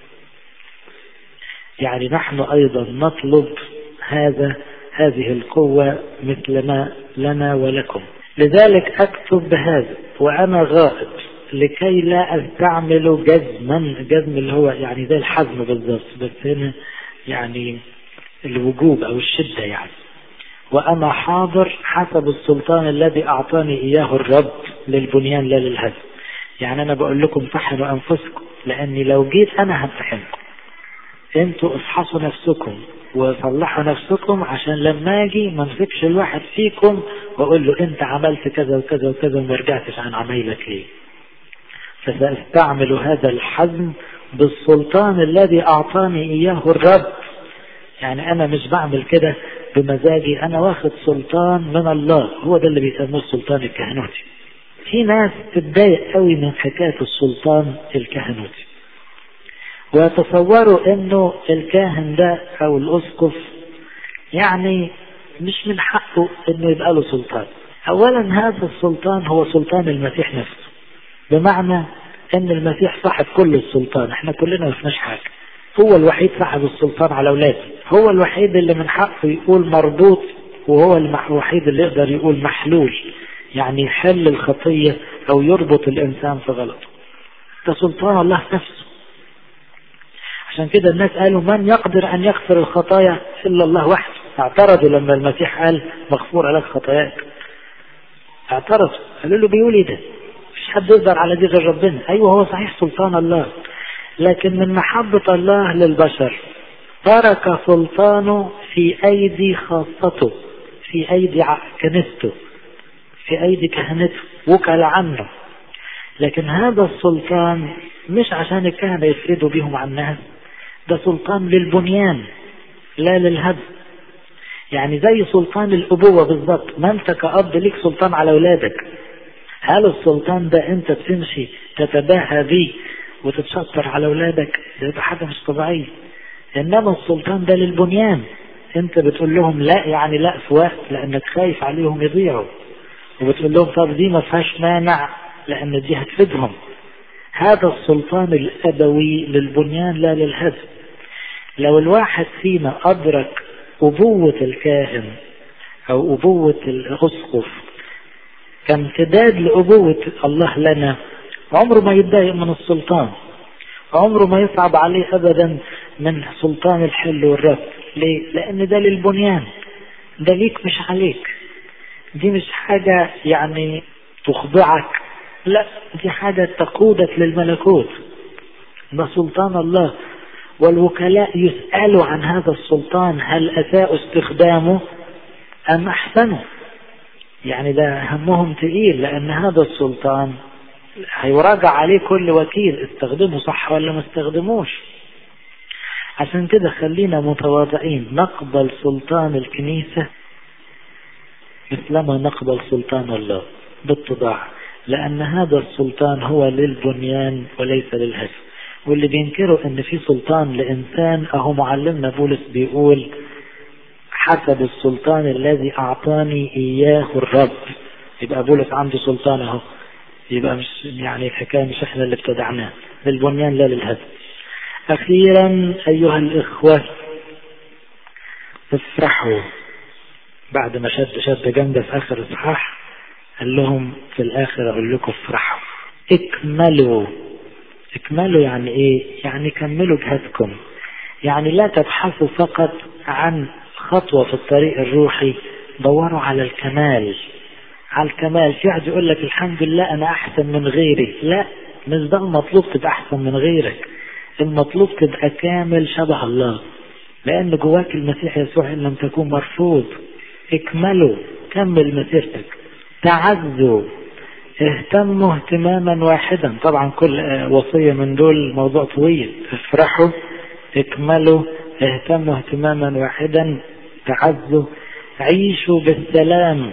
يعني نحن ايضا نطلب هذا هذه القوة مثل ما لنا ولكم لذلك أكتب بهذا وأنا غائب لكي لا أستعمل جزما جزم اللي هو يعني زي الحزم بالظبط بس هنا يعني الوجوب أو الشدة يعني وأنا حاضر حسب السلطان الذي أعطاني إياه الرب للبنيان لا للهدم يعني أنا بقول لكم طحنوا أنفسكم لأني لو جيت أنا همتحنكم انتوا افحصوا نفسكم وصلحوا نفسكم عشان لما اجي ما امسكش الواحد فيكم واقول له انت عملت كذا وكذا وكذا وما رجعتش عن عمايلك ليه فسأستعمل هذا الحزم بالسلطان الذي أعطاني إياه الرب يعني أنا مش بعمل كده بمزاجي أنا واخد سلطان من الله هو ده اللي بيسموه السلطان الكهنوتي في ناس تتضايق قوي من حكاية السلطان الكهنوتي ويتصوروا انه الكاهن ده او الاسقف يعني مش من حقه انه يبقى له سلطان اولا هذا السلطان هو سلطان المسيح نفسه بمعنى ان المسيح صاحب كل السلطان احنا كلنا ما فيناش حاجه هو الوحيد صاحب السلطان على اولاده هو الوحيد اللي من حقه يقول مربوط وهو الوحيد اللي يقدر يقول محلول يعني يحل الخطيه او يربط الانسان في غلطه ده سلطان الله نفسه عشان كده الناس قالوا من يقدر أن يغفر الخطايا إلا الله وحده اعترضوا لما المسيح قال مغفور لك خطاياك اعترضوا قالوا له بيقول ايه ده مفيش حد يقدر على دي غير ربنا ايوه هو صحيح سلطان الله لكن من محبة الله للبشر ترك سلطانه في ايدي خاصته في ايدي كنيسته في ايدي كهنته وكل عنه لكن هذا السلطان مش عشان الكهنة يفردوا بيهم عن الناس ده سلطان للبنيان لا للهدم يعني زي سلطان الأبوة بالظبط ما أنت كأب ليك سلطان على أولادك هل السلطان ده أنت بتمشي تتباهى بيه وتتشطر على أولادك ده حاجة مش طبيعية إنما السلطان ده للبنيان أنت بتقول لهم لا يعني لا في وقت لأنك خايف عليهم يضيعوا وبتقول لهم طب دي ما فيهاش مانع لأن دي هتفيدهم هذا السلطان الأبوي للبنيان لا للهدم لو الواحد فينا أدرك أبوة الكاهن أو أبوة الأسقف كامتداد لأبوة الله لنا عمره ما يتضايق من السلطان عمره ما يصعب عليه أبدا من سلطان الحل والرفض ليه؟ لأن ده للبنيان ده ليك مش عليك دي مش حاجة يعني تخضعك لا دي حاجة تقودك للملكوت ده سلطان الله والوكلاء يسألوا عن هذا السلطان هل أساءوا استخدامه أم أحسنوا يعني ده همهم تقيل لأن هذا السلطان هيراجع عليه كل وكيل استخدمه صح ولا ما استخدموش عشان كده خلينا متواضعين نقبل سلطان الكنيسة مثلما نقبل سلطان الله بالتضاع لأن هذا السلطان هو للبنيان وليس للهدف واللي بينكروا ان في سلطان لإنسان أهو معلمنا بولس بيقول حسب السلطان الذي أعطاني إياه الرب يبقى بولس عنده سلطان أهو يبقى مش يعني الحكاية مش احنا اللي ابتدعناه للبنيان لا للهدف أخيرا أيها الإخوة افرحوا بعد ما شد شد جامدة في آخر إصحاح قال لهم في الآخر أقول لكم افرحوا اكملوا اكملوا يعني ايه يعني كملوا جهادكم يعني لا تبحثوا فقط عن خطوة في الطريق الروحي دوروا على الكمال على الكمال في واحد يقول لك الحمد لله انا احسن من غيري لا مش ده المطلوب تبقى احسن من غيرك المطلوب تبقى كامل شبه الله لان جواك المسيح يسوع ان لم تكون مرفوض اكملوا كمل مسيرتك تعزوا اهتموا اهتماما واحدا طبعا كل وصية من دول موضوع طويل افرحوا اكملوا اهتموا اهتماما واحدا تعزوا عيشوا بالسلام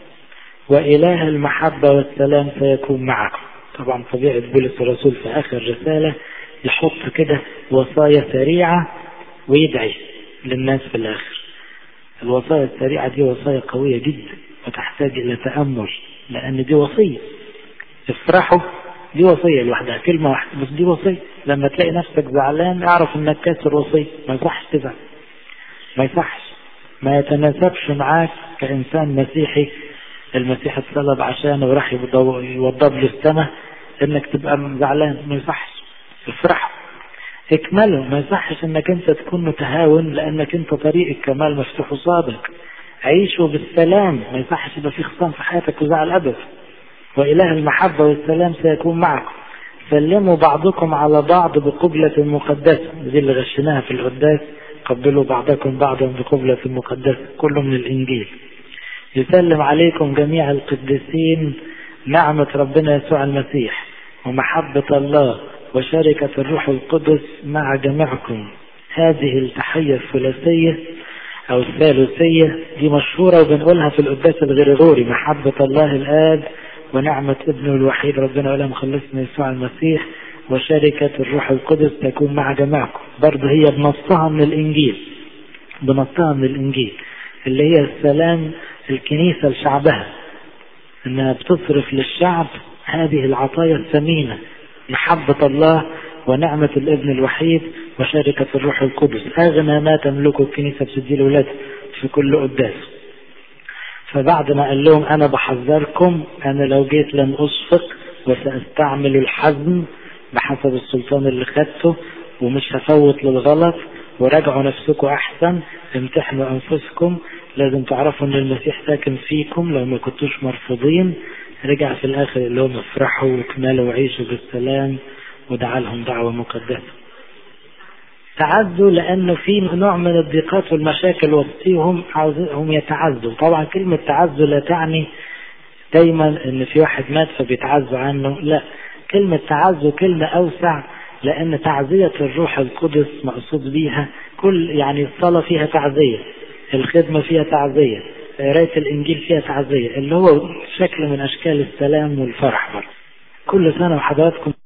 وإله المحبة والسلام سيكون معكم طبعا طبيعة بولس الرسول في آخر رسالة يحط كده وصايا سريعة ويدعي للناس في الآخر الوصايا السريعة دي وصايا قوية جدا وتحتاج إلى تأمل لأن دي وصية افرحوا دي وصية لوحدها كلمة واحدة بس دي وصية لما تلاقي نفسك زعلان اعرف انك كاسر وصية ما يصحش تزعل ما يصحش ما يتناسبش معاك كإنسان مسيحي المسيح اتصلب عشانه وراح يوضب له السماء انك تبقى زعلان ما يصحش افرحوا اكملوا ما يصحش انك انت تكون متهاون لانك انت طريق الكمال مفتوح قصادك عيشوا بالسلام ما يصحش يبقى في خصام في حياتك وزعل ابدا وإله المحبة والسلام سيكون معكم سلموا بعضكم على بعض بقبلة مقدسة دي اللي غشناها في القداس قبلوا بعضكم بعضا بقبلة مقدسة كله من الإنجيل يسلم عليكم جميع القديسين نعمة ربنا يسوع المسيح ومحبة الله وشركة الروح القدس مع جميعكم هذه التحية الثلاثية أو الثالثية دي مشهورة وبنقولها في القداس الغريغوري محبة الله الآب ونعمة ابنه الوحيد ربنا ولا مخلصنا يسوع المسيح وشركة الروح القدس تكون مع جماعكم برضه هي بنصها من الإنجيل بنصها من الإنجيل اللي هي السلام الكنيسة لشعبها انها بتصرف للشعب هذه العطايا الثمينة محبة الله ونعمة الابن الوحيد وشركة الروح القدس أغنى ما تملكه الكنيسة بتدي الأولاد في كل قداس فبعد ما قال لهم أنا بحذركم أنا لو جيت لن أصفق وسأستعمل الحزم بحسب السلطان اللي خدته ومش هفوت للغلط وراجعوا نفسكم أحسن امتحنوا أنفسكم لازم تعرفوا ان المسيح ساكن فيكم لو ما كنتوش مرفوضين رجع في الاخر اللي هم افرحوا واكملوا وعيشوا بالسلام ودعا لهم دعوة مقدسة تعزوا لانه في نوع من الضيقات والمشاكل وسطيهم عاوزهم يتعزوا طبعا كلمة تعزوا لا تعني دايما ان في واحد مات فبيتعزوا عنه لا كلمة تعزوا كلمة اوسع لان تعزية الروح القدس مقصود بيها كل يعني الصلاة فيها تعزية الخدمة فيها تعزية قراية الإنجيل فيها تعزية اللي هو شكل من أشكال السلام والفرح برضه كل سنة وحضراتكم